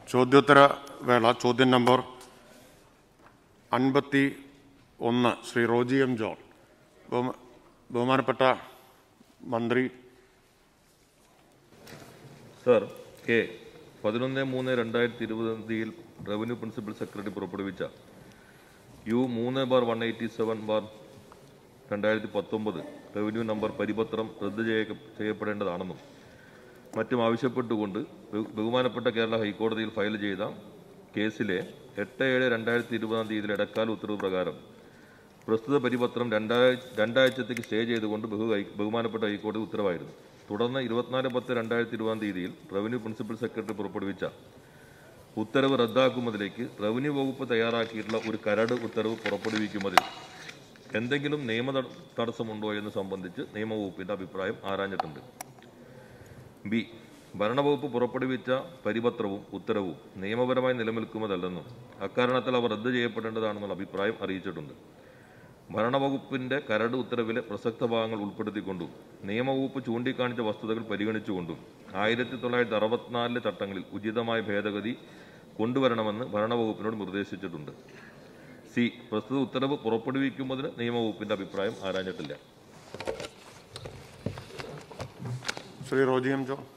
ചോദ്യോത്തര വേള ചോദ്യം നമ്പർ അൻപത്തി ഒന്ന് ശ്രീ റോജി എം ജോൺ ബഹുമ- ബഹുമാനപ്പെട്ട മന്ത്രി സർ കെ പതിനൊന്ന് മൂന്ന് രണ്ടായിരത്തി ഇരുപതാം തീയതിയിൽ റവന്യൂ പ്രിൻസിപ്പൽ സെക്രട്ടറി പുറപ്പെടുവിച്ച യു മൂന്ന് bar one eighty seven bar രണ്ടായിരത്തി പത്തൊമ്പത് റവന്യൂ നമ്പർ പരിപത്രം റദ്ദ് ചെയ്യ ചെയ്യപ്പെടേണ്ടതാണെന്നും മറ്റും ആവശ്യപ്പെട്ടുകൊണ്ട് ബഹു- ബഹുമാനപ്പെട്ട കേരള ഹൈക്കോടതിയിൽ ഫയൽ ചെയ്ത കേസിലെ എട്ട് ഏഴ് രണ്ടായിരത്തി ഇരുപതാം തീയതിയിലെ ഇടക്കാല ഉത്തരവ് പ്രകാരം പ്രസ്തുത പരിപത്രം രണ്ടാഴ്ച രണ്ടാഴ്ചത്തേക്ക് സ്റ്റേ ചെയ്തുകൊണ്ട് ബഹു ഹൈ- ബഹുമാനപ്പെട്ട ഹൈക്കോടതി ഉത്തരവായിരുന്നു തുടർന്ന് ഇരുപത്തിനാല് പത്ത് രണ്ടായിരത്തി ഇരുപതാം തീയതിയിൽ റവന്യൂ പ്രിൻസിപ്പൽ സെക്രട്ടറി പുറപ്പെടുവിച്ച ഉത്തരവ് റദ്ദാക്കുന്നതിലേക്ക് റവന്യൂ വകുപ്പ് തയ്യാറാക്കിയിട്ടുള്ള ഒരു കരട് ഉത്തരവ് പുറപ്പെടുവിക്കുന്നതിൽ എന്തെങ്കിലും നിയമ തട- തടസ്സമുണ്ടോ എന്ന് സംബന്ധിച്ച് നിയമവകുപ്പിന്റെ അഭിപ്രായം ആരാഞ്ഞിട്ടുണ്ട് ബി ഭരണവകുപ്പ് പുറപ്പെടുവിച്ച പരിപത്രവും ഉത്തരവും നിയമപരമായി നിലനിൽക്കുന്നതല്ലെന്നും അക്കാരണത്തിൽ അവ റദ്ദ് ചെയ്യപ്പെടേണ്ടതാണെന്നുള്ള അഭിപ്രായം അറിയിച്ചിട്ടുണ്ട് ഭരണവകുപ്പിന്റെ കരട് ഉത്തരവിലെ പ്രസക്ത ഭാഗങ്ങൾ ഉൾപ്പെടുത്തിക്കൊണ്ടും നിയമവകുപ്പ് ചൂണ്ടിക്കാണിച്ച വസ്തുതകൾ പരിഗണിച്ചുകൊണ്ടും ആയിരത്തി തൊള്ളായിരത്തി അറുപത്തിനാലിലെ ചട്ടങ്ങളിൽ ഉചിതമായ ഭേദഗതി കൊണ്ടുവരണമെന്ന് ഭരണവകുപ്പിനോട് നിർദ്ദേശിച്ചിട്ടുണ്ട് സി പ്രസ്തുത ഉത്തരവ് പുറപ്പെടുവിക്കുന്നതിന് നിയമവകുപ്പിന്റെ അഭിപ്രായം ആരാഞ്ഞിട്ടില്ല Shri Roji M John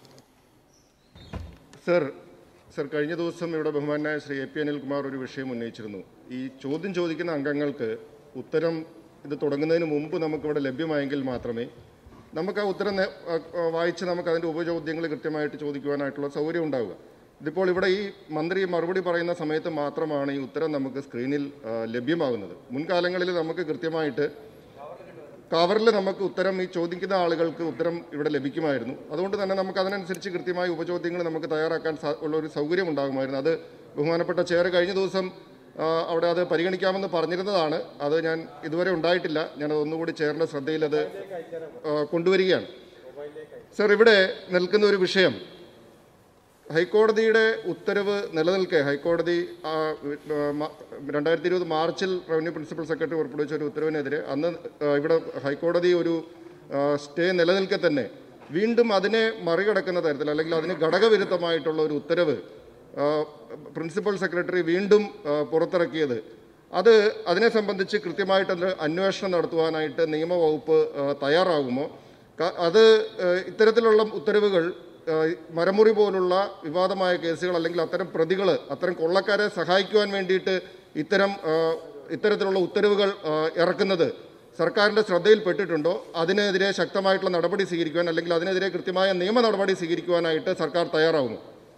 sir sir കഴിഞ്ഞ ദിവസം ഇവിടെ ബഹുമാനായ ശ്രീ എ പി അനിൽകുമാർ ഒരു വിഷയം ഉന്നയിച്ചിരുന്നു ഈ ചോദ്യം ചോദിക്കുന്ന അംഗങ്ങൾക്ക് ഉത്തരം ഇത് തുടങ്ങുന്നതിന് മുമ്പ് നമുക്കിവിടെ ലഭ്യമായെങ്കിൽ മാത്രമേ നമുക്ക് ആ ഉത്തരം നേ- ആ, ആ, വായിച്ച് നമുക്ക് അതിൻ്റെ ഉപചോദ്യങ്ങൾ കൃത്യമായിട്ട് ചോദിക്കുവാനായിട്ടുള്ള സൗകര്യം ഉണ്ടാവുക ഇതിപ്പോൾ ഇവിടെ ഈ മന്ത്രി മറുപടി പറയുന്ന സമയത്ത് മാത്രമാണ് ഈ ഉത്തരം നമുക്ക് സ്ക്രീനിൽ ആ, ലഭ്യമാകുന്നത് മുൻകാലങ്ങളിൽ നമുക്ക് കൃത്യമായിട്ട് കവറിൽ നമുക്ക് ഉത്തരം ഈ ചോദിക്കുന്ന ആളുകൾക്ക് ഉത്തരം ഇവിടെ ലഭിക്കുമായിരുന്നു അതുകൊണ്ട് തന്നെ നമുക്ക് അതിനനുസരിച്ച് കൃത്യമായ ഉപചോദ്യങ്ങൾ നമുക്ക് തയ്യാറാക്കാൻ സാ- ഉള്ള ഒരു സൗകര്യം ഉണ്ടാകുമായിരുന്നു അത് ബഹുമാനപ്പെട്ട ചെയർ കഴിഞ്ഞ ദിവസം ആ, അവിടെ അത് പരിഗണിക്കാമെന്ന് പറഞ്ഞിരുന്നതാണ് അത് ഞാൻ ഇതുവരെ ഉണ്ടായിട്ടില്ല ഞാൻ ഒന്നുകൂടി ചെയറിൻ്റെ ശ്രദ്ധയിൽ അത് ആ, കൊണ്ടുവരികയാണ് സർ ഇവിടെ നിൽക്കുന്ന ഒരു വിഷയം ഹൈക്കോടതിയുടെ ഉത്തരവ് നിലനിൽക്കെ ഹൈക്കോടതി ആ, ആ, മ- രണ്ടായിരത്തി ഇരുപത് മാർച്ചിൽ റവന്യൂ പ്രിൻസിപ്പൽ സെക്രട്ടറി പുറപ്പെടുവിച്ച ഒരു ഉത്തരവിനെതിരെ അന്ന് ആ, ഇവിടെ ഹൈക്കോടതി ഒരു ആ, സ്റ്റേ നിലനിൽക്കെ തന്നെ വീണ്ടും അതിനെ മറികടക്കുന്ന തരത്തിൽ അല്ലെങ്കിൽ അതിന് ഘടകവിരുദ്ധമായിട്ടുള്ള ഒരു ഉത്തരവ് ആ, പ്രിൻസിപ്പൽ സെക്രട്ടറി വീണ്ടും ആ, പുറത്തിറക്കിയത് അത് അതിനെ സംബന്ധിച്ച് കൃത്യമായിട്ടൊരു അന്വേഷണം നടത്തുവാനായിട്ട് നിയമവകുപ്പ് ആ, തയ്യാറാകുമോ ക- അത് ആ, ഇത്തരത്തിലുള്ള ഉത്തരവുകൾ ആ, മരമുറി പോലുള്ള വിവാദമായ കേസുകൾ അല്ലെങ്കിൽ അത്തരം പ്രതികൾ അത്തരം കൊള്ളക്കാരെ സഹായിക്കുവാൻ വേണ്ടിയിട്ട് ഇത്തരം ആ, ഇത്തരത്തിലുള്ള ഉത്തരവുകൾ ആ, ഇറക്കുന്നത് സർക്കാരിൻ്റെ ശ്രദ്ധയിൽപ്പെട്ടിട്ടുണ്ടോ അതിനെതിരെ ശക്തമായിട്ടുള്ള നടപടി സ്വീകരിക്കുവാൻ അല്ലെങ്കിൽ അതിനെതിരെ കൃത്യമായ നിയമ നടപടി സ്വീകരിക്കുവാനായിട്ട് സർക്കാർ തയ്യാറാകുമോ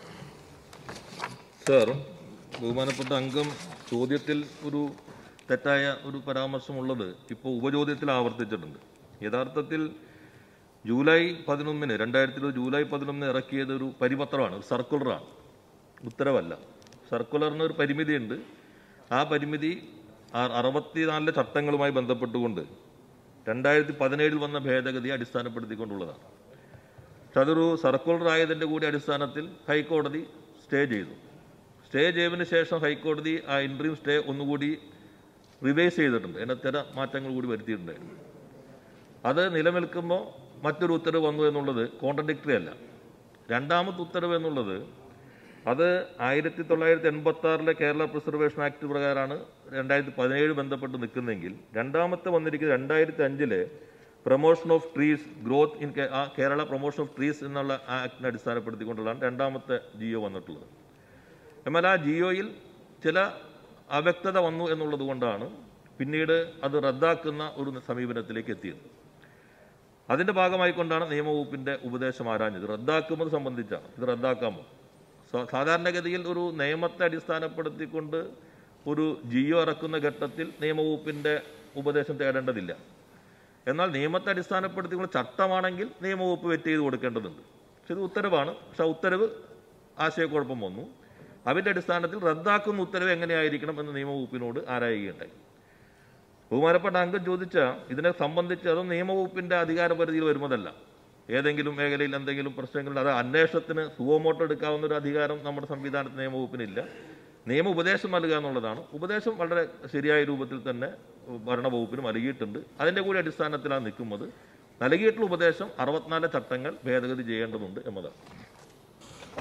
സർ ബഹുമാനപ്പെട്ട അംഗം ചോദ്യത്തിൽ ഒരു തെറ്റായ ഒരു പരാമർശമുള്ളത് ഇപ്പോൾ ഉപചോദ്യത്തിൽ ആവർത്തിച്ചിട്ടുണ്ട് യഥാർത്ഥത്തിൽ ജൂലൈ പതിനൊന്നിന് രണ്ടായിരത്തി ഇരുപത് ജൂലൈ പതിനൊന്നിന് ഇറക്കിയത് ഒരു പരിപത്രമാണ് ഒരു സർക്കുലറാണ് ഉത്തരവല്ല സർക്കുലറിന് ഒരു പരിമിതിയുണ്ട് ആ പരിമിതി ആ- അറുപത്തിനാലിലെ ചട്ടങ്ങളുമായി ബന്ധപ്പെട്ടുകൊണ്ട് രണ്ടായിരത്തി പതിനേഴിൽ വന്ന ഭേദഗതി അടിസ്ഥാനപ്പെടുത്തിക്കൊണ്ടുള്ളതാണ് പക്ഷെ അതൊരു സർക്കുലർ ആയതിൻ്റെ കൂടി അടിസ്ഥാനത്തിൽ ഹൈക്കോടതി സ്റ്റേ ചെയ്തു സ്റ്റേ ചെയ്തതിന് ശേഷം ഹൈക്കോടതി ആ ഇൻട്രീം സ്റ്റേ ഒന്നുകൂടി റിവൈസ് ചെയ്തിട്ടുണ്ട് അതിന് ചില മാറ്റങ്ങൾ കൂടി വരുത്തിയിട്ടുണ്ടായിരുന്നു അത് നിലനിൽക്കുമ്പോൾ മറ്റൊരു ഉത്തരവ് വന്നു എന്നുള്ളത് കോൺട്രഡിക്ടറി അല്ല രണ്ടാമത്തെ ഉത്തരവ് എന്നുള്ളത് അത് ആയിരത്തി തൊള്ളായിരത്തി എൺപത്തി ആറിലെ കേരള പ്രിസർവേഷൻ ആക്ട് പ്രകാരമാണ് രണ്ടായിരത്തി പതിനേഴ് ബന്ധപ്പെട്ട് നിൽക്കുന്നെങ്കിൽ രണ്ടാമത്തെ വന്നിരിക്കുന്നത് രണ്ടായിരത്തി അഞ്ചിലെ promotion of trees growth in ആ കേരള പ്രൊമോഷൻ ഓഫ് ട്രീസ് എന്നുള്ള ആ ആക്ടിനെ അടിസ്ഥാനപ്പെടുത്തിക്കൊണ്ടുള്ളതാണ് രണ്ടാമത്തെ ജിയോ വന്നിട്ടുള്ളത് എന്നാൽ ആ ജിയോയിൽ ചില അവ്യക്തത വന്നു എന്നുള്ളത് കൊണ്ടാണ് പിന്നീട് അത് റദ്ദാക്കുന്ന ഒരു സമീപനത്തിലേക്ക് എത്തിയത് അതിന്റെ ഭാഗമായിക്കൊണ്ടാണ് നിയമവകുപ്പിന്റെ ഉപദേശം ആരാഞ്ഞത് റദ്ദാക്കുന്നത് സംബന്ധിച്ചാണ് ഇത് റദ്ദാക്കാമോ സാ- സാധാരണഗതിയിൽ ഒരു നിയമത്തെ അടിസ്ഥാനപ്പെടുത്തിക്കൊണ്ട് ഒരു ജിയോ ഇറക്കുന്ന ഘട്ടത്തിൽ നിയമവകുപ്പിന്റെ ഉപദേശം തേടേണ്ടതില്ല എന്നാൽ നിയമത്തെ അടിസ്ഥാനപ്പെടുത്തിക്കൊണ്ട് ചട്ടമാണെങ്കിൽ നിയമവകുപ്പ് വെറ്റ് ചെയ്ത് കൊടുക്കേണ്ടതുണ്ട് പക്ഷെ ഇത് ഉത്തരവാണ് പക്ഷെ ആ ഉത്തരവ് ആശയക്കുഴപ്പം വന്നു അതിന്റെ അടിസ്ഥാനത്തിൽ റദ്ദാക്കുന്ന ഉത്തരവ് എങ്ങനെയായിരിക്കണം എന്ന് നിയമവകുപ്പിനോട് ആരായുകയുണ്ടായി ബഹുമാനപ്പെട്ട അംഗം ചോദിച്ച ഇതിനെ സംബന്ധിച്ച് അത് നിയമവകുപ്പിന്റെ അധികാരപരിധിയിൽ വരുന്നതല്ല ഏതെങ്കിലും മേഖലയിൽ എന്തെങ്കിലും പ്രശ്നങ്ങൾ അത് അന്വേഷണത്തിന് സുവമോട്ടോ എടുക്കാവുന്ന ഒരു അധികാരം നമ്മുടെ സംവിധാനത്തിൽ നിയമവകുപ്പിനില്ല നിയമ ഉപദേശം നൽകുക എന്നുള്ളതാണ് ഉപദേശം വളരെ ശരിയായ രൂപത്തിൽ തന്നെ ഭരണവകുപ്പിന് നൽകിയിട്ടുണ്ട് അതിന്റെ കൂടി അടിസ്ഥാനത്തിലാണ് നിൽക്കുന്നത് നൽകിയിട്ടുള്ള ഉപദേശം അറുപത്തിനാല് ചട്ടങ്ങൾ ഭേദഗതി ചെയ്യേണ്ടതുണ്ട് എന്നതാണ്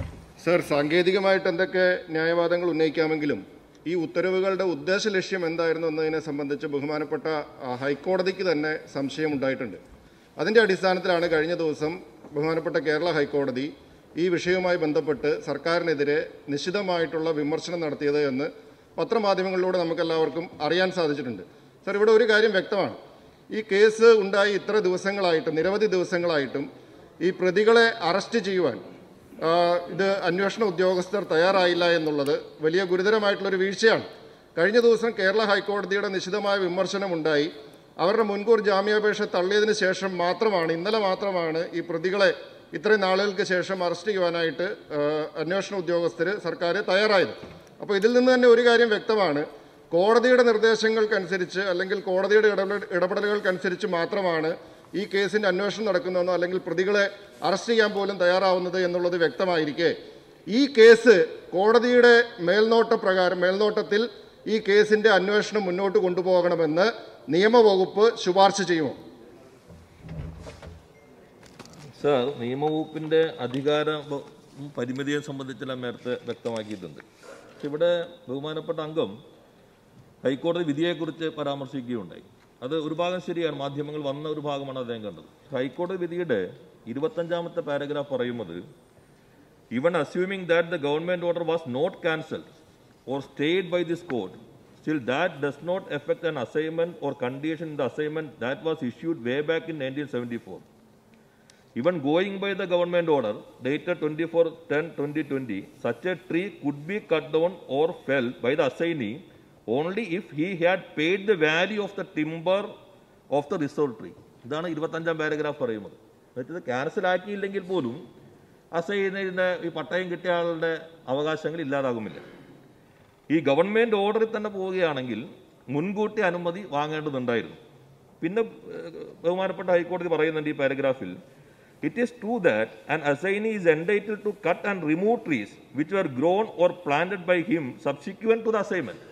സർ സാങ്കേതികമായിട്ട് എന്തൊക്കെ ന്യായവാദങ്ങൾ ഉന്നയിക്കാമെങ്കിലും ഈ ഉത്തരവുകളുടെ ഉദ്ദേശ ലക്ഷ്യം എന്തായിരുന്നു എന്നതിനെ സംബന്ധിച്ച് ബഹുമാനപ്പെട്ട ആ, ഹൈക്കോടതിക്ക് തന്നെ സംശയമുണ്ടായിട്ടുണ്ട് അതിൻ്റെ അടിസ്ഥാനത്തിലാണ് കഴിഞ്ഞ ദിവസം ബഹുമാനപ്പെട്ട കേരള ഹൈക്കോടതി ഈ വിഷയവുമായി ബന്ധപ്പെട്ട് സർക്കാരിനെതിരെ നിശിതമായിട്ടുള്ള വിമർശനം നടത്തിയത് എന്ന് പത്രമാധ്യമങ്ങളിലൂടെ നമുക്കെല്ലാവർക്കും അറിയാൻ സാധിച്ചിട്ടുണ്ട് സർ ഇവിടെ ഒരു കാര്യം വ്യക്തമാണ് ഈ കേസ് ഉണ്ടായി ഇത്ര ദിവസങ്ങളായിട്ടും നിരവധി ദിവസങ്ങളായിട്ടും ഈ പ്രതികളെ അറസ്റ്റ് ചെയ്യുവാൻ ആ, ഇത് അന്വേഷണ ഉദ്യോഗസ്ഥർ തയ്യാറായില്ല എന്നുള്ളത് വലിയ ഗുരുതരമായിട്ടുള്ളൊരു വീഴ്ചയാണ് കഴിഞ്ഞ ദിവസം കേരള ഹൈക്കോടതിയുടെ നിശിതമായ വിമർശനമുണ്ടായി അവരുടെ മുൻകൂർ ജാമ്യാപേക്ഷ തള്ളിയതിന് ശേഷം മാത്രമാണ് ഇന്നലെ മാത്രമാണ് ഈ പ്രതികളെ ഇത്രയും നാളുകൾക്ക് ശേഷം അറസ്റ്റ് ചെയ്യുവാനായിട്ട് ആ, അന്വേഷണ ഉദ്യോഗസ്ഥർ സർക്കാർ തയ്യാറായത് അപ്പോൾ ഇതിൽ നിന്ന് തന്നെ ഒരു കാര്യം വ്യക്തമാണ് കോടതിയുടെ നിർദ്ദേശങ്ങൾക്കനുസരിച്ച് അല്ലെങ്കിൽ കോടതിയുടെ ഇടപെടൽ ഇടപെടലുകൾക്കനുസരിച്ച് മാത്രമാണ് ഈ കേസിന്റെ അന്വേഷണം നടക്കുന്നതെന്നോ അല്ലെങ്കിൽ പ്രതികളെ അറസ്റ്റ് ചെയ്യാൻ പോലും തയ്യാറാവുന്നത് എന്നുള്ളത് വ്യക്തമായിരിക്കെ ഈ കേസ് കോടതിയുടെ മേൽനോട്ട പ്രകാരം മേൽനോട്ടത്തിൽ ഈ കേസിന്റെ അന്വേഷണം മുന്നോട്ട് കൊണ്ടുപോകണമെന്ന് നിയമവകുപ്പ് ശുപാർശ ചെയ്യുമോ സാർ നിയമവകുപ്പിന്റെ അധികാര വ- പരിമിതിയെ സംബന്ധിച്ചെല്ലാം നേരത്തെ വ്യക്തമാക്കിയിട്ടുണ്ട് പക്ഷെ ഇവിടെ ബഹുമാനപ്പെട്ട അംഗം ഹൈക്കോടതി വിധിയെക്കുറിച്ച് പരാമർശിക്കുകയുണ്ടായി അത് ഒരു ഭാഗം ശരിയാണ് മാധ്യമങ്ങൾ വന്ന ഒരു ഭാഗമാണ് അദ്ദേഹം കണ്ടത് ഹൈക്കോടതി വിധിയുടെ ഇരുപത്തഞ്ചാമത്തെ പാരഗ്രാഫ് പറയുന്നത് even assuming that the government order was not cancelled or stayed by this court, still that does not affect an assignment or condition in the assignment that was issued way back in 1974. Even going by the government order dated 24 10 2020, such a tree could be cut down or felled by the assignee only if he had paid the value of the timber of the reserved tree. ഇതാണ് ഇരുപത്തഞ്ചാം paragraph പറയുന്നത് എന്നുവെച്ചത് cancel ആക്കിയില്ലെങ്കിൽ പോലും അസൈനിന്റെ ഈ പട്ടയം കിട്ടിയ ആളുടെ അവകാശങ്ങൾ ഇല്ലാതാകുമില്ല ഈ ഗവൺമെന്റ് ഓർഡറിൽ തന്നെ പോവുകയാണെങ്കിൽ മുൻകൂട്ടി അനുമതി വാങ്ങേണ്ടതുണ്ടായിരുന്നു പിന്നെ ഏഹ്, ബഹുമാനപ്പെട്ട ഹൈക്കോടതി പറയുന്നുണ്ട് ഈ പാരഗ്രാഫിൽ it is true that an assignee is entitled to cut and remove trees which were grown or planted by him subsequent to the assignment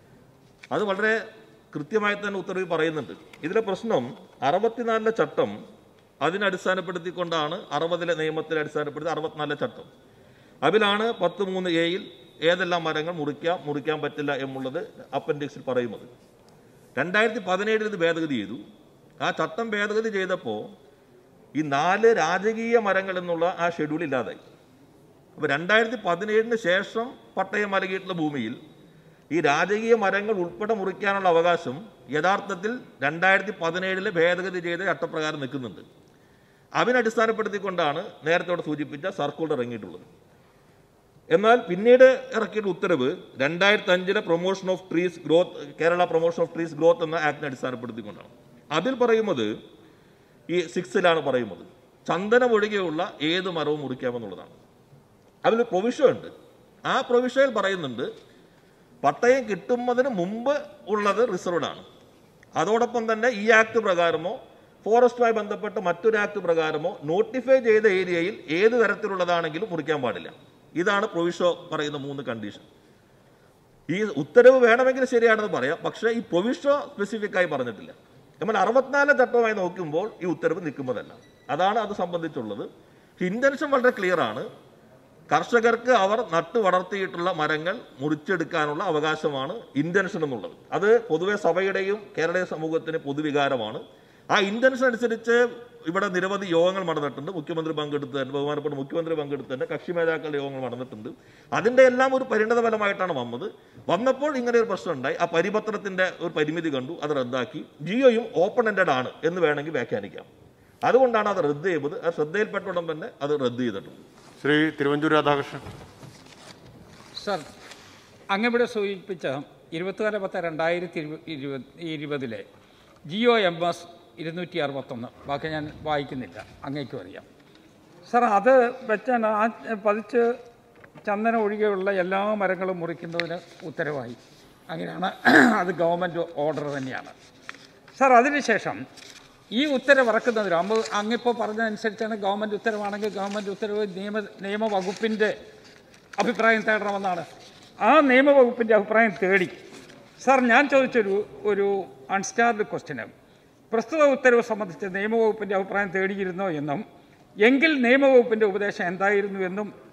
അത് വളരെ കൃത്യമായി തന്നെ ഉത്തരവിൽ പറയുന്നുണ്ട് ഇതിലെ പ്രശ്നം അറുപത്തിനാലിലെ ചട്ടം അതിനെ അടിസ്ഥാനപ്പെടുത്തിക്കൊണ്ടാണ് അറുപതിലെ നിയമത്തെ അടിസ്ഥാനപ്പെടുത്തി അറുപത്തിനാലിലെ ചട്ടം അതിലാണ് പത്ത് മൂന്ന് എയിൽ ഏതെല്ലാം മരങ്ങൾ മുറിക്കാം മുറിക്കാൻ പറ്റില്ല എന്നുള്ളത് അപ്പൻഡിക്സിൽ പറയുന്നത് രണ്ടായിരത്തി പതിനേഴിൽ ഇത് ഭേദഗതി ചെയ്തു ആ ചട്ടം ഭേദഗതി ചെയ്തപ്പോൾ ഈ നാല് രാജകീയ മരങ്ങൾ എന്നുള്ള ആ ഷെഡ്യൂൾ ഇല്ലാതായി അപ്പോൾ രണ്ടായിരത്തി പതിനേഴിന് ശേഷം പട്ടയം നൽകിയിട്ടുള്ള ഭൂമിയിൽ ഈ രാജകീയ മരങ്ങൾ ഉൾപ്പെടെ മുറിക്കാനുള്ള അവകാശം യഥാർത്ഥത്തിൽ രണ്ടായിരത്തി പതിനേഴിലെ ഭേദഗതി ചെയ്ത ചട്ടപ്രകാരം നിൽക്കുന്നുണ്ട് അതിനടിസ്ഥാനപ്പെടുത്തിക്കൊണ്ടാണ് നേരത്തെ ഇവിടെ സൂചിപ്പിച്ച സർക്കുലർ ഇറങ്ങിയിട്ടുള്ളത് എന്നാൽ പിന്നീട് ഇറക്കിയ ഉത്തരവ് രണ്ടായിരത്തി അഞ്ചിലെ promotion of trees growth Kerala promotion of trees growth എന്ന ആക്ടിനെ അടിസ്ഥാനപ്പെടുത്തിക്കൊണ്ടാണ് അതിൽ പറയുന്നത് ഈ സിക്സിലാണ് പറയുന്നത് ചന്ദനം ഒഴികെയുള്ള ഏത് മരവും മുറിക്കാമെന്നുള്ളതാണ് അതിൽ പ്രൊവിഷൻ ഉണ്ട് ആ പ്രൊവിഷനിൽ പറയുന്നുണ്ട് പട്ടയം കിട്ടുന്നതിന് മുമ്പ് ഉള്ളത് റിസർവ്ഡ് ആണ് അതോടൊപ്പം തന്നെ ഈ ആക്ട് പ്രകാരമോ ഫോറസ്റ്റുമായി ബന്ധപ്പെട്ട മറ്റൊരു ആക്ട് പ്രകാരമോ നോട്ടിഫൈ ചെയ്ത ഏരിയയിൽ ഏത് തരത്തിലുള്ളതാണെങ്കിലും മുറിക്കാൻ പാടില്ല ഇതാണ് പ്രൊവിഷോ പറയുന്ന മൂന്ന് കണ്ടീഷൻ ഈ ഉത്തരവ് വേണമെങ്കിൽ ശരിയാണെന്ന് പറയാം പക്ഷേ ഈ പ്രൊവിഷോ സ്പെസിഫിക് ആയി പറഞ്ഞിട്ടില്ല നമ്മൾ അറുപത്തിനാല് ചട്ടവുമായി നോക്കുമ്പോൾ ഈ ഉത്തരവ് നിൽക്കുന്നതല്ല അതാണ് അത് സംബന്ധിച്ചുള്ളത് ഇന്റൻഷൻ വളരെ ക്ലിയർ ആണ് കർഷകർക്ക് അവർ നട്ടു വളർത്തിയിട്ടുള്ള മരങ്ങൾ മുറിച്ചെടുക്കാനുള്ള അവകാശമാണ് ഇന്റൻഷൻ എന്നുള്ളത് അത് പൊതുവെ സഭയുടെയും കേരളീയ സമൂഹത്തിന് പൊതുവികാരമാണ് ആ ഇന്റൻഷൻ അനുസരിച്ച് ഇവിടെ നിരവധി യോഗങ്ങൾ നടന്നിട്ടുണ്ട് മുഖ്യമന്ത്രി പങ്കെടുത്ത് തന്നെ ബഹുമാനപ്പെട്ട മുഖ്യമന്ത്രി പങ്കെടുത്ത് തന്നെ കക്ഷി നേതാക്കളുടെ യോഗങ്ങൾ നടന്നിട്ടുണ്ട് അതിന്റെ എല്ലാം ഒരു പരിണത ഫലമായിട്ടാണ് വന്നത് വന്നപ്പോൾ ഇങ്ങനെ ഒരു പ്രശ്നം ഉണ്ടായി ആ പരിപത്രത്തിന്റെ ഒരു പരിമിതി കണ്ടു അത് റദ്ദാക്കി ജിയോയും ഓപ്പൺ എൻഡഡ് ആണ് എന്ന് വേണമെങ്കിൽ വ്യാഖ്യാനിക്കാം അതുകൊണ്ടാണ് അത് റദ്ദ് ചെയ്തത് അത് ശ്രദ്ധയിൽപ്പെട്ട ഉടൻ തന്നെ അത് റദ്ദ് ചെയ്തിട്ടുണ്ട് ശ്രീ തിരുവഞ്ചൂർ രാധാകൃഷ്ണൻ സർ അങ്ങിവിടെ സൂചിപ്പിച്ച ഇരുപത്തിനാല് പത്ത് രണ്ടായിരത്തി ഇരുപ- ഇരുപത് ഇരുപതിലെ ജിയോ എം എസ് ഇരുന്നൂറ്റി അറുപത്തൊന്ന് ബാക്കി ഞാൻ വായിക്കുന്നില്ല അങ്ങേക്കും അറിയാം സർ അത് വെച്ചാണ് ആ പതിച്ച് ചന്ദനം ഒഴികെയുള്ള എല്ലാ മരങ്ങളും മുറിക്കുന്നതിന് ഉത്തരവായി അങ്ങനെയാണ് അത് ഗവൺമെൻറ് ഓർഡർ തന്നെയാണ് സാർ അതിനുശേഷം ഈ ഉത്തരവ് ഇറക്കുന്നതിന് അമ്പ് അങ്ങിപ്പോൾ പറഞ്ഞതനുസരിച്ചാണ് ഗവൺമെൻറ് ഉത്തരവാണെങ്കിൽ ഗവൺമെൻറ് ഉത്തരവ് നിയമ നിയമവകുപ്പിൻ്റെ അഭിപ്രായം തേടണമെന്നാണ് ആ നിയമവകുപ്പിൻ്റെ അഭിപ്രായം തേടി സാർ ഞാൻ ചോദിച്ചൊരു ഒരു അൺസ്റ്റാർഡ് ക്വസ്റ്റ്യന് പ്രസ്തുത ഉത്തരവ് സംബന്ധിച്ച് നിയമവകുപ്പിൻ്റെ അഭിപ്രായം തേടിയിരുന്നോ എന്നും എങ്കിൽ നിയമവകുപ്പിൻ്റെ ഉപദേശം എന്തായിരുന്നു എന്നും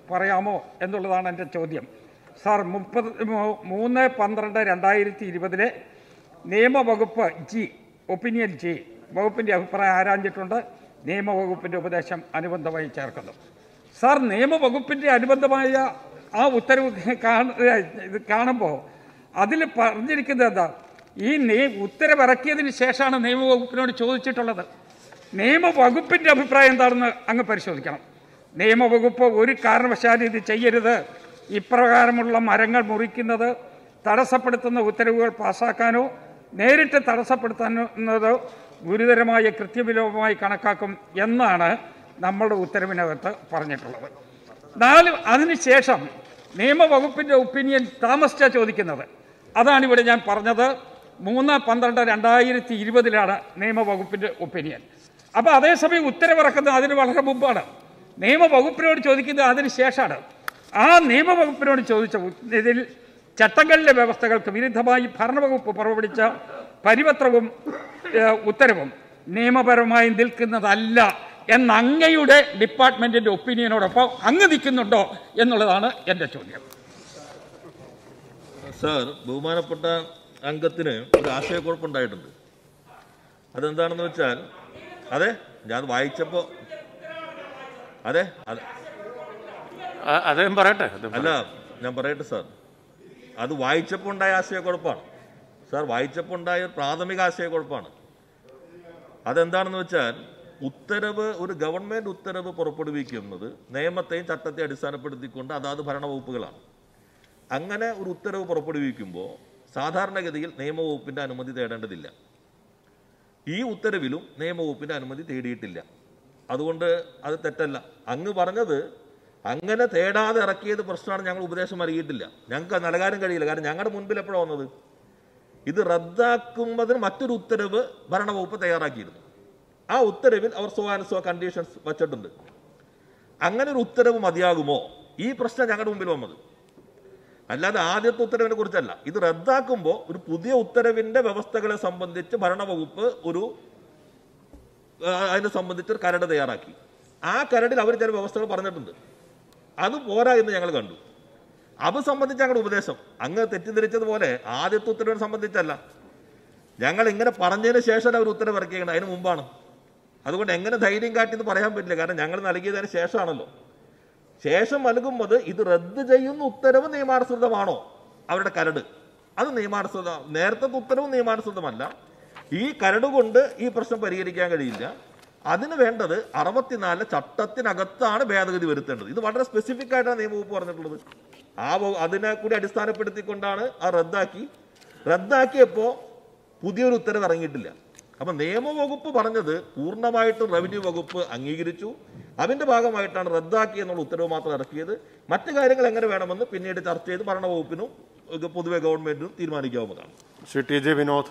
പറയാമോ എന്നുള്ളതാണ് എൻ്റെ ചോദ്യം സാർ മുപ്പത് മൂ- മൂന്ന് പന്ത്രണ്ട് രണ്ടായിരത്തി ഇരുപതിലെ നിയമവകുപ്പ് ജി ഒപ്പീനിയൻ ജി വകുപ്പിൻ്റെ അഭിപ്രായം ആരാഞ്ഞിട്ടുണ്ട് നിയമവകുപ്പിൻ്റെ ഉപദേശം അനുബന്ധമായി ചേർക്കുന്നു സാർ നിയമവകുപ്പിൻ്റെ അനുബന്ധമായ ആ ഉത്തരവ് കാണ ഇത് കാണുമ്പോൾ അതിൽ പറഞ്ഞിരിക്കുന്നത് എന്താ ഈ നിയ ഉത്തരവിറക്കിയതിന് ശേഷമാണ് നിയമവകുപ്പിനോട് ചോദിച്ചിട്ടുള്ളത് നിയമവകുപ്പിൻ്റെ അഭിപ്രായം എന്താണെന്ന് അങ്ങ് പരിശോധിക്കണം നിയമവകുപ്പ് ഒരു കാരണവശാലും ഇത് ചെയ്യരുത് ഇപ്രകാരമുള്ള മരങ്ങൾ മുറിക്കുന്നത് തടസ്സപ്പെടുത്തുന്ന ഉത്തരവുകൾ പാസാക്കാനോ നേരിട്ട് തടസ്സപ്പെടുത്തുന്നതോ ഗുരുതരമായ കൃത്യവിലോപമായി കണക്കാക്കും എന്നാണ് നമ്മളുടെ ഉത്തരവിനകത്ത് പറഞ്ഞിട്ടുള്ളത് നാല് അതിനുശേഷം നിയമവകുപ്പിൻ്റെ ഒപ്പീനിയൻ താമസിച്ചാണ് ചോദിക്കുന്നത് അതാണ് ഇവിടെ ഞാൻ പറഞ്ഞത് മൂന്ന് പന്ത്രണ്ട് രണ്ടായിരത്തി ഇരുപതിലാണ് നിയമവകുപ്പിൻ്റെ ഒപ്പീനിയൻ അപ്പോൾ അതേസമയം ഉത്തരവിറക്കുന്നത് അതിന് വളരെ മുമ്പാണ് നിയമവകുപ്പിനോട് ചോദിക്കുന്നത് അതിന് ശേഷമാണ് ആ നിയമവകുപ്പിനോട് ചോദിച്ച ഉ- ഇതിൽ ചട്ടങ്ങളിലെ വ്യവസ്ഥകൾക്ക് വിരുദ്ധമായി ഭരണവകുപ്പ് പുറപ്പെടുവിച്ച പരിപത്രവും ഏഹ്, ഉത്തരവും നിയമപരമായി നിൽക്കുന്നതല്ല എന്ന അങ്ങയുടെ ഡിപ്പാർട്ട്മെന്റിന്റെ ഒപ്പീനിയനോടൊപ്പം അങ്ങ് നിൽക്കുന്നുണ്ടോ എന്നുള്ളതാണ് എൻ്റെ ചോദ്യം സാർ ബഹുമാനപ്പെട്ട അംഗത്തിന് ഒരു ആശയക്കുഴപ്പമുണ്ടായിട്ടുണ്ട് അതെന്താണെന്ന് വെച്ചാൽ അതെ ഞാൻ പറയട്ടെ അതെ അത് ആ- അദ്ദേഹം പറയട്ടെ അദ്ദേഹം അല്ല ഞാൻ പറയട്ടെ സാർ അത് വായിച്ചപ്പോൾ ഉണ്ടായ ആശയക്കുഴപ്പമാണ് സാർ വായിച്ചപ്പോൾ ഉണ്ടായ ഒരു പ്രാഥമിക ആശയക്കുഴപ്പമാണ് അതെന്താണെന്ന് വെച്ചാൽ ഉത്തരവ് ഒരു ഗവൺമെന്റ് ഉത്തരവ് പുറപ്പെടുവിക്കുന്നത് നിയമത്തെയും ചട്ടത്തെയും അടിസ്ഥാനപ്പെടുത്തിക്കൊണ്ട് അതാത് ഭരണവകുപ്പുകളാണ് അങ്ങനെ ഒരു ഉത്തരവ് പുറപ്പെടുവിക്കുമ്പോൾ സാധാരണഗതിയിൽ നിയമവകുപ്പിന്റെ അനുമതി തേടേണ്ടതില്ല ഈ ഉത്തരവിലും നിയമവകുപ്പിന്റെ അനുമതി തേടിയിട്ടില്ല അതുകൊണ്ട് അത് തെറ്റല്ല അങ്ങ് പറഞ്ഞത് അങ്ങനെ തേടാതെ ഇറക്കിയത് പ്രശ്നമാണ് ഞങ്ങൾ ഉപദേശം അറിയിട്ടില്ല ഞങ്ങൾക്ക് അത് നൽകാനും കഴിയില്ല കാരണം ഞങ്ങളുടെ മുൻപിൽ എപ്പോഴാണ് വന്നത് ഇത് റദ്ദാക്കുന്നതിന് മറ്റൊരു ഉത്തരവ് ഭരണവകുപ്പ് തയ്യാറാക്കിയിരുന്നു ആ ഉത്തരവിൽ അവർ സോ ആൻഡ് സോ കണ്ടീഷൻസ് വച്ചിട്ടുണ്ട് അങ്ങനെ ഒരു ഉത്തരവ് മതിയാകുമോ ഈ പ്രശ്നം ഞങ്ങളുടെ മുമ്പിൽ വന്നത് അല്ലാതെ ആദ്യത്തെ ഉത്തരവിനെ കുറിച്ചല്ല ഇത് റദ്ദാക്കുമ്പോൾ ഒരു പുതിയ ഉത്തരവിന്റെ വ്യവസ്ഥകളെ സംബന്ധിച്ച് ഭരണവകുപ്പ് ഒരു ആ, അതിനെ സംബന്ധിച്ച് ഒരു കരട് തയ്യാറാക്കി ആ കരടിൽ അവർ ചില വ്യവസ്ഥകൾ പറഞ്ഞിട്ടുണ്ട് അത് പോരാ എന്ന് ഞങ്ങൾ കണ്ടു അത് സംബന്ധിച്ച് ഞങ്ങളുടെ ഉപദേശം അങ്ങ് തെറ്റിദ്ധരിച്ചതുപോലെ ആദ്യത്തെ ഉത്തരവിനെ സംബന്ധിച്ചല്ല ഞങ്ങൾ ഇങ്ങനെ പറഞ്ഞതിന് ശേഷം അവർ ഉത്തരവ് ഇറക്കിയത് അതിന് മുമ്പാണ് അതുകൊണ്ട് എങ്ങനെ ധൈര്യം കാട്ടി എന്ന് പറയാൻ പറ്റില്ല കാരണം ഞങ്ങൾ നൽകിയതിന് ശേഷമാണല്ലോ ശേഷം നൽകുമ്പോൾ ഇത് റദ്ദ് ചെയ്യുന്ന ഉത്തരവ് നിയമാനുസൃതമാണോ അവരുടെ കരട് അത് നിയമാനുസൃത നേരത്തെ ഉത്തരവ് നിയമാനുസൃതമല്ല ഈ കരട് കൊണ്ട് ഈ പ്രശ്നം പരിഹരിക്കാൻ കഴിയില്ല അതിന് വേണ്ടത് അറുപത്തിനാല് ചട്ടത്തിനകത്താണ് ഭേദഗതി വരുത്തേണ്ടത് ഇത് വളരെ സ്പെസിഫിക് ആയിട്ടാണ് നിയമവകുപ്പ് പറഞ്ഞിട്ടുള്ളത് ആ വ- അതിനെ കൂടി അടിസ്ഥാനപ്പെടുത്തിക്കൊണ്ടാണ് ആ റദ്ദാക്കി റദ്ദാക്കിയപ്പോൾ പുതിയൊരു ഉത്തരവ് ഇറങ്ങിയിട്ടില്ല അപ്പൊ നിയമവകുപ്പ് പറഞ്ഞത് പൂർണ്ണമായിട്ടും റവന്യൂ വകുപ്പ് അംഗീകരിച്ചു അതിന്റെ ഭാഗമായിട്ടാണ് റദ്ദാക്കി എന്നുള്ള ഉത്തരവ് മാത്രം ഇറക്കിയത് മറ്റു കാര്യങ്ങൾ എങ്ങനെ വേണമെന്ന് പിന്നീട് ചർച്ച ചെയ്ത് ഭരണവകുപ്പിനും ഇത് പൊതുവെ ഗവൺമെന്റിനും തീരുമാനിക്കാവുന്നതാണ് Shri T J Vinod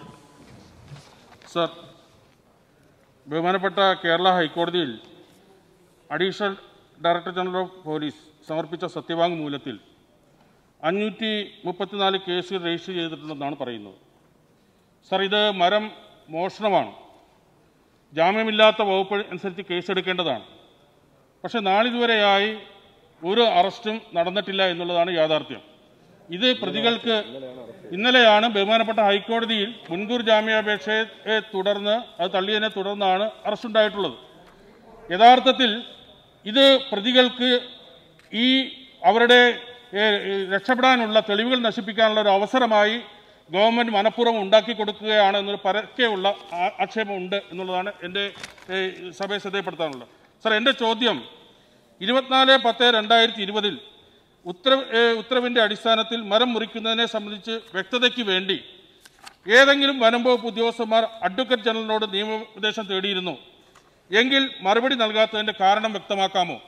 sir ബഹുമാനപ്പെട്ട കേരള ഹൈക്കോടതിയിൽ additional director general of police സമർപ്പിച്ച സത്യവാങ്മൂലത്തിൽ അഞ്ഞൂറ്റി മുപ്പത്തിനാല് കേസുകൾ രജിസ്റ്റർ ചെയ്തിട്ടുണ്ടെന്നാണ് പറയുന്നത് സർ ഇത് മരം മോഷണമാണ് ജാമ്യമില്ലാത്ത വകുപ്പ് അനുസരിച്ച് കേസെടുക്കേണ്ടതാണ് പക്ഷെ നാളിതുവരെയായി ഒരു അറസ്റ്റും നടന്നിട്ടില്ല എന്നുള്ളതാണ് യാഥാർത്ഥ്യം ഇത് പ്രതികൾക്ക് ഇന്നലെയാണ് ബഹുമാനപ്പെട്ട ഹൈക്കോടതിയിൽ മുൻകൂർ ജാമ്യാപേക്ഷയെ തുടർന്ന് അത് തള്ളിയതിനെ തുടർന്നാണ് അറസ്റ്റ് ഉണ്ടായിട്ടുള്ളത് യഥാർത്ഥത്തിൽ ഇത് പ്രതികൾക്ക് ഈ അവരുടെ ഏ, ഏ, രക്ഷപ്പെടാനുള്ള തെളിവുകൾ നശിപ്പിക്കാനുള്ള ഒരു അവസരമായി ഗവൺമെന്റ് മനഃപൂർവ്വം ഉണ്ടാക്കി കൊടുക്കുകയാണ് എന്നൊരു പരക്കെയുള്ള ആ- ആക്ഷേപമുണ്ട് എന്നുള്ളതാണ് എൻ്റെ ഏ, സഭയെ ശ്രദ്ധയപ്പെടുത്താനുള്ളത് സാർ എൻ്റെ ചോദ്യം ഇരുപത്തിനാല് പത്ത് രണ്ടായിരത്തി ഇരുപതിൽ ഉത്തരവ് ഏ, ഉത്തരവിൻ്റെ അടിസ്ഥാനത്തിൽ മരം മുറിക്കുന്നതിനെ സംബന്ധിച്ച് വ്യക്തതയ്ക്ക് വേണ്ടി ഏതെങ്കിലും വനം വകുപ്പ് ഉദ്യോഗസ്ഥന്മാർ അഡ്വക്കേറ്റ് ജനറലിനോട് നിയമോപദേശം തേടിയിരുന്നു എങ്കിൽ മറുപടി നൽകാത്തതിന്റെ കാരണം വ്യക്തമാക്കാമോ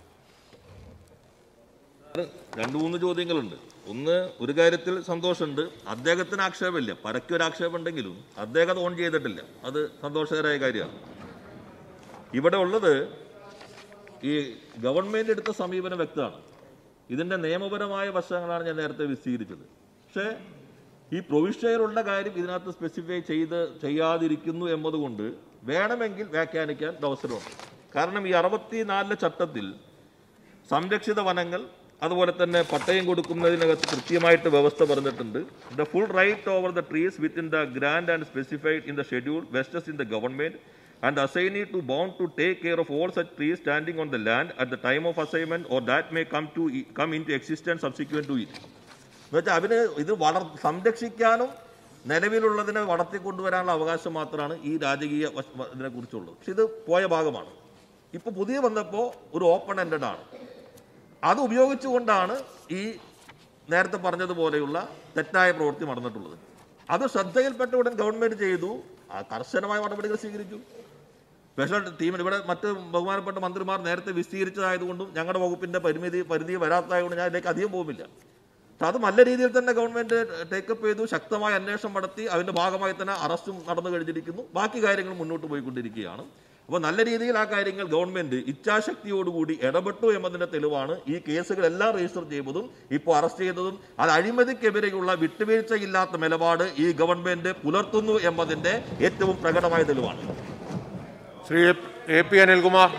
രണ്ടു മൂന്ന് ചോദ്യങ്ങളുണ്ട് ഒന്ന് ഒരു കാര്യത്തിൽ സന്തോഷമുണ്ട് അദ്ദേഹത്തിന് ആക്ഷേപമില്ല പരക്കെ ഒരു ആക്ഷേപം ഉണ്ടെങ്കിലും അദ്ദേഹം അത് ഓൺ ചെയ്തിട്ടില്ല അത് സന്തോഷകരമായ കാര്യമാണ് ഇവിടെ ഉള്ളത് ഈ ഗവൺമെന്റ് എടുത്ത സമീപനം വ്യക്തമാണ് ഇതിന്റെ നിയമപരമായ വശങ്ങളാണ് ഞാൻ നേരത്തെ വിശദീകരിച്ചത് പക്ഷേ ഈ പ്രൊവിഷ്യയിലുള്ള കാര്യം ഇതിനകത്ത് സ്പെസിഫൈ ചെയ്ത് ചെയ്യാതിരിക്കുന്നു എന്നതുകൊണ്ട് വേണമെങ്കിൽ വ്യാഖ്യാനിക്കാൻ ഒരു അവസരമുണ്ട് കാരണം ഈ അറുപത്തിനാലിലെ ചട്ടത്തിൽ സംരക്ഷിത വനങ്ങൾ അതുപോലെ തന്നെ പട്ടയം കൊടുക്കുന്നതിനകത്ത് കൃത്യമായിട്ട് വ്യവസ്ഥ പറഞ്ഞിട്ടുണ്ട് the full right over the trees within the grant and specified in the schedule vests in the government and assignee to bound to take care of all such trees standing on the land at the time of assignment or that may come to come into existence subsequent to it എന്ന് വെച്ചാൽ അവന് ഇത് വളർ സംരക്ഷിക്കാനും നിലവിലുള്ളതിനെ വളർത്തിക്കൊണ്ടുവരാനുള്ള അവകാശം മാത്രമാണ് ഈ രാജകീയ വശ- വ- ഇതിനെക്കുറിച്ചുള്ളത് പക്ഷെ ഇത് പോയ ഭാഗമാണ് ഇപ്പോൾ പുതിയ വന്നപ്പോൾ ഒരു ഓപ്പൺ എൻഡഡ് ആണ് അത് ഉപയോഗിച്ചുകൊണ്ടാണ് ഈ നേരത്തെ പറഞ്ഞതുപോലെയുള്ള തെറ്റായ പ്രവൃത്തി നടന്നിട്ടുള്ളത് അത് ശ്രദ്ധയിൽപ്പെട്ട ഉടൻ ഗവൺമെന്റ് ചെയ്തു ആ കർശനമായ നടപടികൾ സ്വീകരിച്ചു സ്പെഷ്യൽ ടീമിന് ഇവിടെ മറ്റ് ബഹുമാനപ്പെട്ട മന്ത്രിമാർ നേരത്തെ വിസ്തീരിച്ചതായതുകൊണ്ടും ഞങ്ങളുടെ വകുപ്പിന്റെ പരിമിതി പരിധി വരാത്തതായതുകൊണ്ട് ഞാൻ ഇതിലേക്ക് അധികം പോകുന്നില്ല പക്ഷെ അത് നല്ല രീതിയിൽ തന്നെ ഗവൺമെന്റ് ടേക്കപ്പ് ചെയ്തു ശക്തമായ അന്വേഷണം നടത്തി അതിന്റെ ഭാഗമായി തന്നെ അറസ്റ്റും നടന്നു കഴിഞ്ഞിരിക്കുന്നു ബാക്കി കാര്യങ്ങൾ മുന്നോട്ട് പോയിക്കൊണ്ടിരിക്കുകയാണ് അപ്പോൾ നല്ല രീതിയിൽ ആ കാര്യങ്ങൾ ഗവൺമെന്റ് ഇച്ഛാശക്തിയോടുകൂടി ഇടപെട്ടു എന്നതിന്റെ തെളിവാണ് ഈ കേസുകളെല്ലാം രജിസ്റ്റർ ചെയ്തതും ഇപ്പോൾ അറസ്റ്റ് ചെയ്തതും അത് അഴിമതിക്കെതിരെയുള്ള വിട്ടുവീഴ്ചയില്ലാത്ത നിലപാട് ഈ ഗവൺമെന്റ് പുലർത്തുന്നു എന്നതിന്റെ ഏറ്റവും പ്രകടമായ തെളിവാണ് Shri A P Anilkumar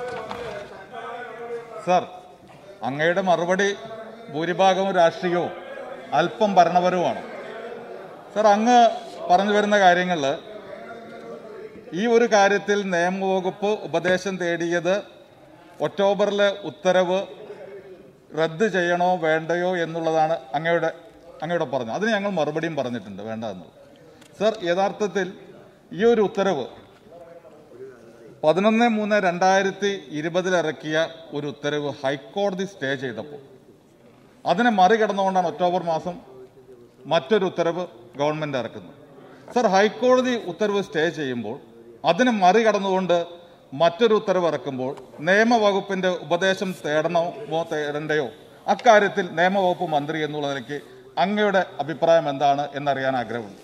sir അങ്ങയുടെ മറുപടി ഭൂരിഭാഗവും രാഷ്ട്രീയവും അല്പം ഭരണപരവുമാണ് സർ അങ്ങ് പറഞ്ഞു വരുന്ന കാര്യങ്ങളിൽ ഈ ഒരു കാര്യത്തിൽ നിയമവകുപ്പ് ഉപദേശം തേടിയത് ഒക്ടോബറിലെ ഉത്തരവ് റദ്ദ് ചെയ്യണോ വേണ്ടയോ എന്നുള്ളതാണ് അങ്ങയുടെ അങ്ങയുടെ പറഞ്ഞത് അതിന് ഞങ്ങൾ മറുപടിയും പറഞ്ഞിട്ടുണ്ട് വേണ്ട എന്നുള്ളത് സർ യഥാർത്ഥത്തിൽ ഈ ഒരു ഉത്തരവ് പതിനൊന്ന് മൂന്ന് രണ്ടായിരത്തി ഇരുപതിൽ ഇറക്കിയ ഒരു ഉത്തരവ് ഹൈക്കോടതി സ്റ്റേ ചെയ്തപ്പോൾ അതിനെ മറികടന്നുകൊണ്ടാണ് ഒക്ടോബർ മാസം മറ്റൊരു ഉത്തരവ് ഗവൺമെന്റ് ഇറക്കുന്നത് സർ ഹൈക്കോടതി ഉത്തരവ് സ്റ്റേ ചെയ്യുമ്പോൾ അതിനെ മറികടന്നുകൊണ്ട് മറ്റൊരു ഉത്തരവ് ഇറക്കുമ്പോൾ നിയമവകുപ്പിന്റെ ഉപദേശം തേടണമോ തേടണ്ടയോ അക്കാര്യത്തിൽ നിയമവകുപ്പ് മന്ത്രി എന്നുള്ള നിലയ്ക്ക് അങ്ങയുടെ അഭിപ്രായം എന്താണ് എന്നറിയാൻ ആഗ്രഹമുണ്ട്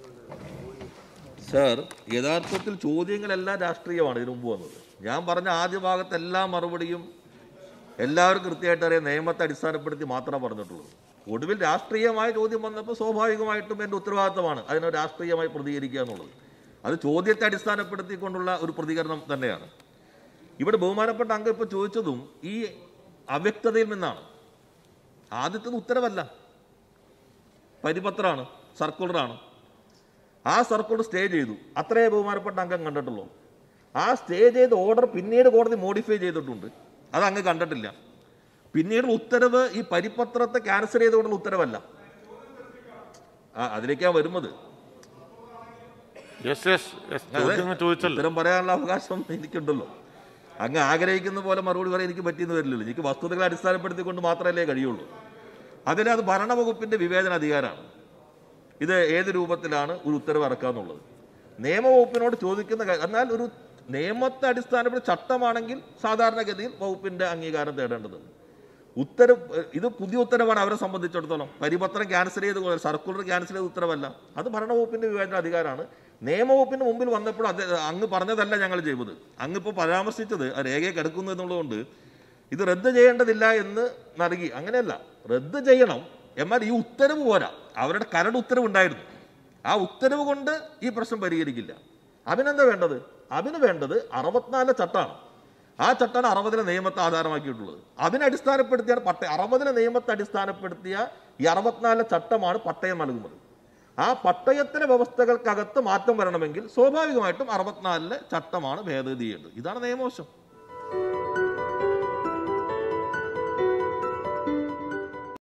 സർ യഥാർത്ഥത്തിൽ ചോദ്യങ്ങളെല്ലാം രാഷ്ട്രീയമാണ് ഇതിനു മുമ്പ് വന്നത് ഞാൻ പറഞ്ഞ ആദ്യ ഭാഗത്ത് എല്ലാ മറുപടിയും എല്ലാവരും കൃത്യമായിട്ട് അറിയാം നിയമത്തെ അടിസ്ഥാനപ്പെടുത്തി മാത്രമേ പറഞ്ഞിട്ടുള്ളൂ ഒടുവിൽ രാഷ്ട്രീയമായ ചോദ്യം വന്നപ്പോൾ സ്വാഭാവികമായിട്ടും എൻ്റെ ഉത്തരവാദിത്തമാണ് അതിനെ രാഷ്ട്രീയമായി പ്രതികരിക്കുക എന്നുള്ളത് അത് ചോദ്യത്തെ അടിസ്ഥാനപ്പെടുത്തിക്കൊണ്ടുള്ള ഒരു പ്രതികരണം തന്നെയാണ് ഇവിടെ ബഹുമാനപ്പെട്ട അംഗം ഇപ്പോൾ ചോദിച്ചതും ഈ അവ്യക്തതയിൽ നിന്നാണ് ആദ്യത്തത് ഉത്തരവല്ല പരിപത്രമാണ് സർക്കുലറാണ് ആ സർക്കുലർ സ്റ്റേ ചെയ്തു അത്രേ ബഹുമാനപ്പെട്ട അംഗം കണ്ടിട്ടുള്ളൂ ആ സ്റ്റേ ചെയ്ത ഓർഡർ പിന്നീട് കോടതി മോഡിഫൈ ചെയ്തിട്ടുണ്ട് അത് അങ്ങ് കണ്ടിട്ടില്ല പിന്നീട് ഉത്തരവ് ഈ പരിപത്രത്തെ ക്യാൻസൽ ചെയ്തുകൊണ്ടുള്ള ഉത്തരവല്ല ആ അതിലേക്കാണ് വരുന്നത് യെസ് യെസ് യെസ് ചോദ്യങ്ങൾ ചോദിച്ചല്ലോ ഉത്തരം പറയാനുള്ള അവകാശം എനിക്കുണ്ടല്ലോ അങ്ങ് ആഗ്രഹിക്കുന്ന പോലെ മറുപടി പറയാൻ എനിക്ക് പറ്റിയെന്ന് വരില്ലല്ലോ എനിക്ക് വസ്തുതകളെ അടിസ്ഥാനപ്പെടുത്തിക്കൊണ്ട് മാത്രമല്ലേ കഴിയുള്ളൂ അതിൽ അത് ഭരണവകുപ്പിന്റെ വിവേചന അധികാരമാണ് ഇത് ഏത് രൂപത്തിലാണ് ഒരു ഉത്തരവ് ഇറക്കാന്നുള്ളത് നിയമവകുപ്പിനോട് ചോദിക്കുന്ന കാര്യം എന്നാൽ ഒരു നിയമത്തെ അടിസ്ഥാനപ്പെടുത്തി ചട്ടമാണെങ്കിൽ സാധാരണഗതിയിൽ വകുപ്പിന്റെ അംഗീകാരം തേടേണ്ടതുണ്ട് ഉത്തരവ് ഇത് പുതിയ ഉത്തരവാണ് അവരെ സംബന്ധിച്ചിടത്തോളം പരിപത്രം ക്യാൻസൽ ചെയ്ത് പോലെ സർക്കുലർ ക്യാൻസൽ ചെയ്ത ഉത്തരവല്ല അത് ഭരണവകുപ്പിന്റെ വിവേചന അധികാരമാണ് നിയമവകുപ്പിന് മുമ്പിൽ വന്നപ്പോൾ അത് അങ്ങ് പറഞ്ഞതല്ല ഞങ്ങൾ ചെയ്തത് അങ്ങ് ഇപ്പോൾ പരാമർശിച്ചത് ആ രേഖയെ കിടക്കുന്നു എന്നുള്ളതുകൊണ്ട് ഇത് റദ്ദ് ചെയ്യേണ്ടതില്ല എന്ന് നൽകി അങ്ങനെയല്ല റദ്ദ് ചെയ്യണം എന്നാൽ ഈ ഉത്തരവ് പോരാ അവരുടെ കരട് ഉത്തരവ് ഉണ്ടായിരുന്നു ആ ഉത്തരവ് കൊണ്ട് ഈ പ്രശ്നം പരിഹരിക്കില്ല അതിനെന്താ വേണ്ടത് അതിന് വേണ്ടത് അറുപത്തിനാല് ചട്ടമാണ് ആ ചട്ടമാണ് അറുപതിലെ നിയമത്തെ ആധാരമാക്കിയിട്ടുള്ളത് അതിനെ അടിസ്ഥാനപ്പെടുത്തിയാണ് പട്ടയ അറുപതിലെ നിയമത്തെ അടിസ്ഥാനപ്പെടുത്തിയ ഈ അറുപത്തിനാല് ചട്ടമാണ് പട്ടയം നൽകുന്നത് ആ പട്ടയത്തിലെ വ്യവസ്ഥകൾക്കകത്ത് മാറ്റം വരണമെങ്കിൽ സ്വാഭാവികമായിട്ടും അറുപത്തിനാലിലെ ചട്ടമാണ് ഭേദഗതി ചെയ്യേണ്ടത് ഇതാണ് നിയമവശം